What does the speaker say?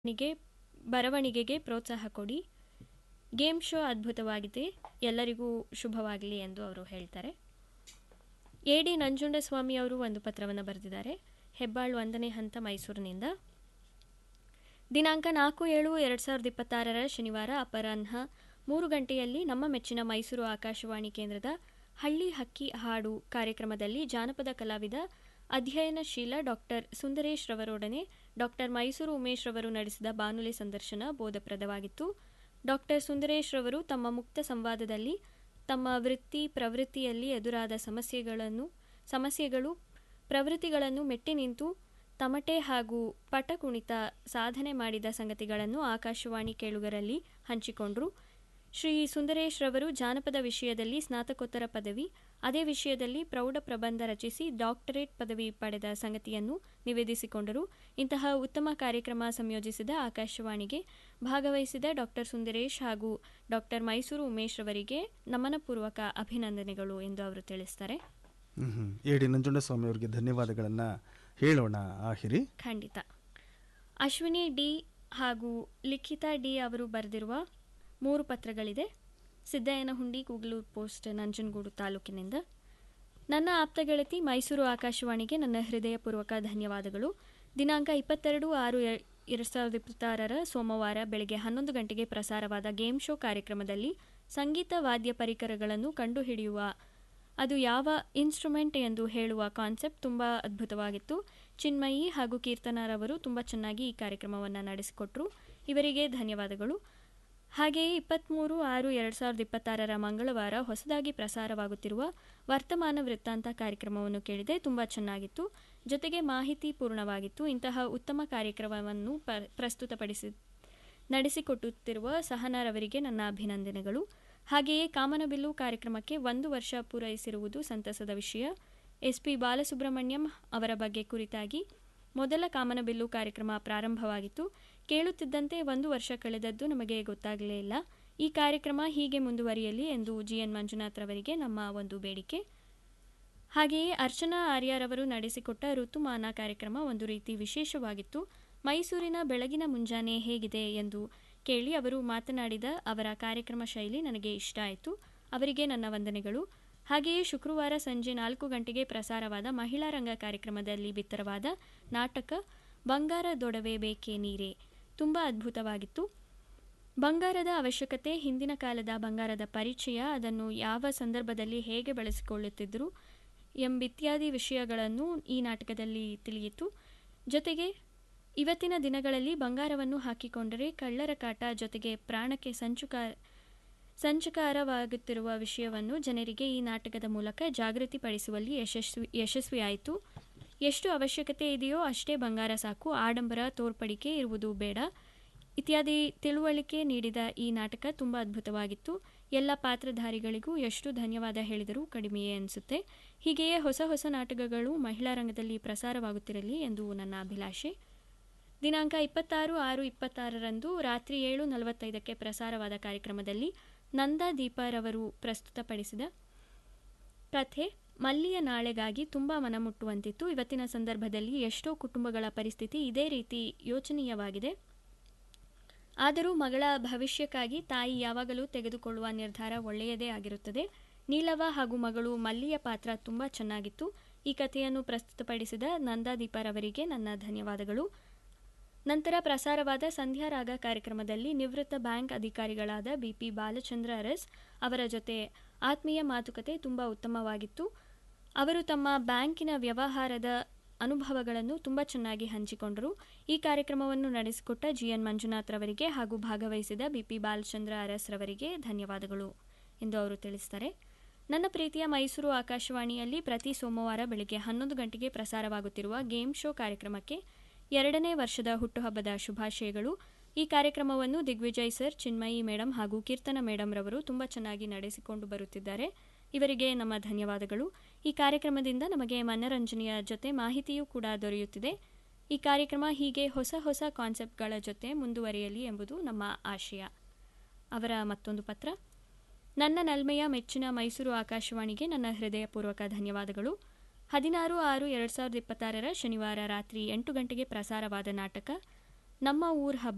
ನಿಗೆ ಬರವಣಿಗೆಗೆ ಪ್ರೋತ್ಸಾಹ ಕೊಡಿ ಗೇಮ್ ಶೋ ಅದ್ಭುತವಾಗಿದೆ ಎಲ್ಲರಿಗೂ ಶುಭವಾಗಲಿ ಎಂದು ಅವರು ಹೇಳ್ತಾರೆ ಎ ಡಿ ನಂಜುಂಡಸ್ವಾಮಿ ಅವರು ಒಂದು ಪತ್ರವನ್ನು ಬರೆದಿದ್ದಾರೆ ಹೆಬ್ಬಾಳ್ ಒಂದನೇ ಹಂತ ಮೈಸೂರಿನಿಂದ ದಿನಾಂಕ ನಾಲ್ಕು ಏಳು ಎರಡು ಸಾವಿರದ ಇಪ್ಪತ್ತಾರರ ಶನಿವಾರ ಅಪರಾಹ್ನ ಮೂರು ಗಂಟೆಯಲ್ಲಿ ನಮ್ಮ ಮೆಚ್ಚಿನ ಮೈಸೂರು ಆಕಾಶವಾಣಿ ಕೇಂದ್ರದ ಹಳ್ಳಿ ಹಕ್ಕಿ ಹಾಡು ಕಾರ್ಯಕ್ರಮದಲ್ಲಿ ಜಾನಪದ ಕಲಾವಿದ ಅಧ್ಯಯನಶೀಲ ಡಾಕ್ಟರ್ ಸುಂದರೇಶ್ ರವರೊಡನೆ ಡಾಕ್ಟರ್ ಮೈಸೂರು ಉಮೇಶ್ ರವರು ನಡೆಸಿದ ಬಾನುಲಿ ಸಂದರ್ಶನ ಬೋಧಪ್ರದವಾಗಿತ್ತು ಡಾಕ್ಟರ್ ಸುಂದರೇಶ್ ರವರು ತಮ್ಮ ಮುಕ್ತ ಸಂವಾದದಲ್ಲಿ ತಮ್ಮ ವೃತ್ತಿ ಪ್ರವೃತ್ತಿಯಲ್ಲಿ ಎದುರಾದ ಸಮಸ್ಯೆಗಳನ್ನು ಸಮಸ್ಯೆಗಳು ಪ್ರವೃತ್ತಿಗಳನ್ನು ಮೆಟ್ಟಿ ನಿಂತು ತಮಟೆ ಹಾಗೂ ಪಟಕುಣಿತ ಸಾಧನೆ ಮಾಡಿದ ಸಂಗತಿಗಳನ್ನು ಆಕಾಶವಾಣಿ ಕೇಳುಗರಲ್ಲಿ ಹಂಚಿಕೊಂಡರು ಶ್ರೀ ಸುಂದರೇಶ್ ರವರು ಜಾನಪದ ವಿಷಯದಲ್ಲಿ ಸ್ನಾತಕೋತ್ತರ ಪದವಿ ಅದೇ ವಿಷಯದಲ್ಲಿ ಪ್ರೌಢ ಪ್ರಬಂಧ ರಚಿಸಿ ಡಾಕ್ಟರೇಟ್ ಪದವಿ ಪಡೆದ ಸಂಗತಿಯನ್ನು ನಿವೇದಿಸಿಕೊಂಡರು ಇಂತಹ ಉತ್ತಮ ಕಾರ್ಯಕ್ರಮ ಸಂಯೋಜಿಸಿದ ಆಕಾಶವಾಣಿಗೆ ಭಾಗವಹಿಸಿದ ಡಾಕ್ಟರ್ ಸುಂದರೇಶ್ ಹಾಗೂ ಡಾಕ್ಟರ್ ಮೈಸೂರು ಉಮೇಶ್ ರವರಿಗೆ ನಮನಪೂರ್ವಕ ಅಭಿನಂದನೆಗಳು ಎಂದು ಅವರು ತಿಳಿಸ್ತಾರೆ ಹ್ಮ್ ಎ ಡಿ ನಂಜುಂಡಸ್ವಾಮಿ ಅವರಿಗೆ ಧನ್ಯವಾದಗಳನ್ನು ಹೇಳೋಣ ಆಹಿರಿ ಖಂಡಿತ ಅಶ್ವಿನಿ ಡಿ ಹಾಗೂ ಲಿಖಿತಾ ಡಿ ಅವರು ಬರೆದಿರುವ ಮೂರು ಪತ್ರಗಳಿದೆ ಸಿದ್ದಯ್ಯನಹುಂಡಿ ಕೂಗ್ಲೂರು ಪೋಸ್ಟ್ ನಂಜನಗೂಡು ತಾಲೂಕಿನಿಂದ ನನ್ನ ಆಪ್ತ ಗೆಳತಿ ಮೈಸೂರು ಆಕಾಶವಾಣಿಗೆ ನನ್ನ ಹೃದಯಪೂರ್ವಕ ಧನ್ಯವಾದಗಳು ದಿನಾಂಕ ಇಪ್ಪತ್ತೆರಡು ಆರು ಎ- ಎರಡು ಸಾವಿರದ ಇಪ್ಪತ್ತಾರರ ಸೋಮವಾರ ಬೆಳಗ್ಗೆ ಹನ್ನೊಂದು ಗಂಟೆಗೆ ಪ್ರಸಾರವಾದ ಗೇಮ್ ಶೋ ಕಾರ್ಯಕ್ರಮದಲ್ಲಿ ಸಂಗೀತ ವಾದ್ಯ ಪರಿಕರಗಳನ್ನು ಕಂಡುಹಿಡಿಯುವ ಅದು ಯಾವ ಇನ್ಸ್ಟ್ರುಮೆಂಟ್ ಎಂದು ಹೇಳುವ ಕಾನ್ಸೆಪ್ಟ್ ತುಂಬ ಅದ್ಭುತವಾಗಿತ್ತು ಚಿನ್ಮಯಿ ಹಾಗೂ ಕೀರ್ತನರವರು ತುಂಬ ಚೆನ್ನಾಗಿ ಈ ಕಾರ್ಯಕ್ರಮವನ್ನು ನಡೆಸಿಕೊಟ್ರು ಇವರಿಗೆ ಧನ್ಯವಾದಗಳು ಹಾಗೆಯೇ ಇಪ್ಪತ್ತ್ಮೂರು ಆರು ಎರಡು ಸಾವಿರದ ಇಪ್ಪತ್ತಾರರ ಮಂಗಳವಾರ ಹೊಸದಾಗಿ ಪ್ರಸಾರವಾಗುತ್ತಿರುವ ವರ್ತಮಾನ ವೃತ್ತಾಂತ ಕಾರ್ಯಕ್ರಮವನ್ನು ಕೇಳಿದೆ ತುಂಬ ಚೆನ್ನಾಗಿತ್ತು ಜೊತೆಗೆ ಮಾಹಿತಿ ಪೂರ್ಣವಾಗಿತ್ತು ಇಂತಹ ಉತ್ತಮ ಕಾರ್ಯಕ್ರಮವನ್ನು ಪ ಪ್ರಸ್ತುತಪಡಿಸಿ ನಡೆಸಿಕೊಟ್ಟುತ್ತಿರುವ ಸಹನಾರವರಿಗೆ ನನ್ನ ಅಭಿನಂದನೆಗಳು ಹಾಗೆಯೇ ಕಾಮನಬಿಲ್ಲು ಕಾರ್ಯಕ್ರಮಕ್ಕೆ ಒಂದು ವರ್ಷ ಪೂರೈಸಿರುವುದು ಸಂತಸದ ವಿಷಯ ಎಸ್ ಪಿ ಬಾಲಸುಬ್ರಹ್ಮಣ್ಯಂ ಅವರ ಬಗ್ಗೆ ಕುರಿತಾಗಿ ಮೊದಲ ಕಾಮನಬಿಲ್ಲು ಕಾರ್ಯಕ್ರಮ ಪ್ರಾರಂಭವಾಗಿತ್ತು ಕೇಳುತ್ತಿದ್ದಂತೆ ಒಂದು ವರ್ಷ ಕಳೆದದ್ದು ನಮಗೆ ಗೊತ್ತಾಗಲೇ ಇಲ್ಲ ಈ ಕಾರ್ಯಕ್ರಮ ಹೀಗೆ ಮುಂದುವರಿಯಲಿ ಎಂದು ಜಿಎನ್ ಮಂಜುನಾಥ್ ರವರಿಗೆ ನಮ್ಮ ಒಂದು ಬೇಡಿಕೆ ಹಾಗೆಯೇ ಅರ್ಚನಾ ಆರ್ಯರವರು ನಡೆಸಿಕೊಟ್ಟ ಋತುಮಾನ ಕಾರ್ಯಕ್ರಮ ಒಂದು ರೀತಿ ವಿಶೇಷವಾಗಿತ್ತು ಮೈಸೂರಿನ ಬೆಳಗಿನ ಮುಂಜಾನೆ ಹೇಗಿದೆ ಎಂದು ಕೇಳಿ ಅವರು ಮಾತನಾಡಿದ ಅವರ ಕಾರ್ಯಕ್ರಮ ಶೈಲಿ ನನಗೆ ಇಷ್ಟ ಆಯಿತು ಅವರಿಗೆ ನನ್ನ ವಂದನೆಗಳು ಹಾಗೆಯೇ ಶುಕ್ರವಾರ ಸಂಜೆ ನಾಲ್ಕು ಗಂಟೆಗೆ ಪ್ರಸಾರವಾದ ಮಹಿಳಾ ರಂಗ ಕಾರ್ಯಕ್ರಮದಲ್ಲಿ ಬಿತ್ತರವಾದ ನಾಟಕ ಬಂಗಾರ ದೊಡವೆ ಬೇಕೇ ನೀರೇ ತುಂಬ ಅದ್ಭುತವಾಗಿತ್ತು ಬಂಗಾರದ ಅವಶ್ಯಕತೆ ಹಿಂದಿನ ಕಾಲದ ಬಂಗಾರದ ಪರಿಚಯ ಅದನ್ನು ಯಾವ ಸಂದರ್ಭದಲ್ಲಿ ಹೇಗೆ ಬಳಸಿಕೊಳ್ಳುತ್ತಿದ್ದರು ಎಂಬಿತ್ಯಾದಿ ವಿಷಯಗಳನ್ನು ಈ ನಾಟಕದಲ್ಲಿ ತಿಳಿಯಿತು ಜೊತೆಗೆ ಇವತ್ತಿನ ದಿನಗಳಲ್ಲಿ ಬಂಗಾರವನ್ನು ಹಾಕಿಕೊಂಡರೆ ಕಳ್ಳರ ಕಾಟ ಜೊತೆಗೆ ಪ್ರಾಣಕ್ಕೆ ಸಂಚುಕಾರ ಸಂಚಕಾರವಾಗುತ್ತಿರುವ ವಿಷಯವನ್ನು ಜನರಿಗೆ ಈ ನಾಟಕದ ಮೂಲಕ ಜಾಗೃತಿಪಡಿಸುವಲ್ಲಿ ಯಶಸ್ವಿ ಯಶಸ್ವಿಯಾಯಿತು ಎಷ್ಟು ಅವಶ್ಯಕತೆ ಇದೆಯೋ ಅಷ್ಟೇ ಬಂಗಾರ ಸಾಕು ಆಡಂಬರ ತೋರ್ಪಡಿಕೆ ಇರುವುದು ಬೇಡ ಇತ್ಯಾದಿ ತಿಳುವಳಿಕೆ ನೀಡಿದ ಈ ನಾಟಕ ತುಂಬ ಅದ್ಭುತವಾಗಿತ್ತು ಎಲ್ಲ ಪಾತ್ರಧಾರಿಗಳಿಗೂ ಎಷ್ಟು ಧನ್ಯವಾದ ಹೇಳಿದರೂ ಕಡಿಮೆಯೇ ಅನಿಸುತ್ತೆ ಹೀಗೆಯೇ ಹೊಸ ಹೊಸ ನಾಟಕಗಳು ಮಹಿಳಾ ರಂಗದಲ್ಲಿ ಪ್ರಸಾರವಾಗುತ್ತಿರಲಿ ಎಂದು ನನ್ನ ಅಭಿಲಾಷೆ ದಿನಾಂಕ ಇಪ್ಪತ್ತಾರು ಆರು ಇಪ್ಪತ್ತಾರರಂದು ರಾತ್ರಿ ಏಳು ನಲವತ್ತೈದಕ್ಕೆ ಪ್ರಸಾರವಾದ ಕಾರ್ಯಕ್ರಮದಲ್ಲಿ ನಂದಾ ದೀಪಾರವರು ಪ್ರಸ್ತುತಪಡಿಸಿದ ಕಥೆ ಮಲ್ಲಿಯ ನಾಳೆಗಾಗಿ ತುಂಬ ಮನಮುಟ್ಟುವಂತಿತ್ತು ಇವತ್ತಿನ ಸಂದರ್ಭದಲ್ಲಿ ಎಷ್ಟೋ ಕುಟುಂಬಗಳ ಪರಿಸ್ಥಿತಿ ಇದೇ ರೀತಿ ಯೋಚನೀಯವಾಗಿದೆ ಆದರೂ ಮಗಳ ಭವಿಷ್ಯಕ್ಕಾಗಿ ತಾಯಿ ಯಾವಾಗಲೂ ತೆಗೆದುಕೊಳ್ಳುವ ನಿರ್ಧಾರ ಒಳ್ಳೆಯದೇ ಆಗಿರುತ್ತದೆ ನೀಲವ ಹಾಗೂ ಮಗಳು ಮಲ್ಲಿಯ ಪಾತ್ರ ತುಂಬ ಚೆನ್ನಾಗಿತ್ತು ಈ ಕಥೆಯನ್ನು ಪ್ರಸ್ತುತಪಡಿಸಿದ ನಂದಾದೀಪರವರಿಗೆ ನನ್ನ ಧನ್ಯವಾದಗಳು ನಂತರ ಪ್ರಸಾರವಾದ ಸಂಧ್ಯಾರಾಗ ಕಾರ್ಯಕ್ರಮದಲ್ಲಿ ನಿವೃತ್ತ ಬ್ಯಾಂಕ್ ಅಧಿಕಾರಿಗಳಾದ ಬಿಪಿ ಬಾಲಚಂದ್ರ ಅರಸ್ ಅವರ ಜೊತೆ ಆತ್ಮೀಯ ಮಾತುಕತೆ ತುಂಬ ಉತ್ತಮವಾಗಿತ್ತು ಅವರು ತಮ್ಮ ಬ್ಯಾಂಕಿನ ವ್ಯವಹಾರದ ಅನುಭವಗಳನ್ನು ತುಂಬ ಚೆನ್ನಾಗಿ ಹಂಚಿಕೊಂಡರು ಈ ಕಾರ್ಯಕ್ರಮವನ್ನು ನಡೆಸಿಕೊಟ್ಟ ಜಿಎನ್ ಮಂಜುನಾಥ್ ರವರಿಗೆ ಹಾಗೂ ಭಾಗವಹಿಸಿದ ಬಿಪಿ ಬಾಲಚಂದ್ರ ಅರಸ್ ರವರಿಗೆ ಧನ್ಯವಾದಗಳು ಎಂದು ಅವರು ತಿಳಿಸ್ತಾರೆ ನನ್ನ ಪ್ರೀತಿಯ ಮೈಸೂರು ಆಕಾಶವಾಣಿಯಲ್ಲಿ ಪ್ರತಿ ಸೋಮವಾರ ಬೆಳಗ್ಗೆ ಹನ್ನೊಂದು ಗಂಟೆಗೆ ಪ್ರಸಾರವಾಗುತ್ತಿರುವ ಗೇಮ್ ಶೋ ಕಾರ್ಯಕ್ರಮಕ್ಕೆ ಎರಡನೇ ವರ್ಷದ ಹುಟ್ಟುಹಬ್ಬದ ಶುಭಾಶಯಗಳು ಈ ಕಾರ್ಯಕ್ರಮವನ್ನು ದಿಗ್ವಿಜಯ್ ಸರ್ ಚಿನ್ಮಯಿ ಮೇಡಮ್ ಹಾಗೂ ಕೀರ್ತನ ಮೇಡಮ್ ರವರು ತುಂಬ ಚೆನ್ನಾಗಿ ನಡೆಸಿಕೊಂಡು ಬರುತ್ತಿದ್ದಾರೆ ಇವರಿಗೆ ನಮ್ಮ ಧನ್ಯವಾದಗಳು ಈ ಕಾರ್ಯಕ್ರಮದಿಂದ ನಮಗೆ ಮನರಂಜನೆಯ ಜೊತೆ ಮಾಹಿತಿಯೂ ಕೂಡ ದೊರೆಯುತ್ತಿದೆ ಈ ಕಾರ್ಯಕ್ರಮ ಹೀಗೆ ಹೊಸ ಹೊಸ ಕಾನ್ಸೆಪ್ಟ್ಗಳ ಜೊತೆ ಮುಂದುವರಿಯಲಿ ಎಂಬುದು ನಮ್ಮ ಆಶಯ ಅವರ ಮತ್ತೊಂದು ಪತ್ರ ನನ್ನ ನಲ್ಮೆಯ ಮೆಚ್ಚಿನ ಮೈಸೂರು ಆಕಾಶವಾಣಿಗೆ ನನ್ನ ಹೃದಯಪೂರ್ವಕ ಧನ್ಯವಾದಗಳು ಹದಿನಾರು ಆರು ಎರಡು ಸಾವಿರದ ಇಪ್ಪತ್ತಾರರ ಶನಿವಾರ ರಾತ್ರಿ ಎಂಟು ಗಂಟೆಗೆ ಪ್ರಸಾರವಾದ ನಾಟಕ ನಮ್ಮ ಊರ್ ಹಬ್ಬ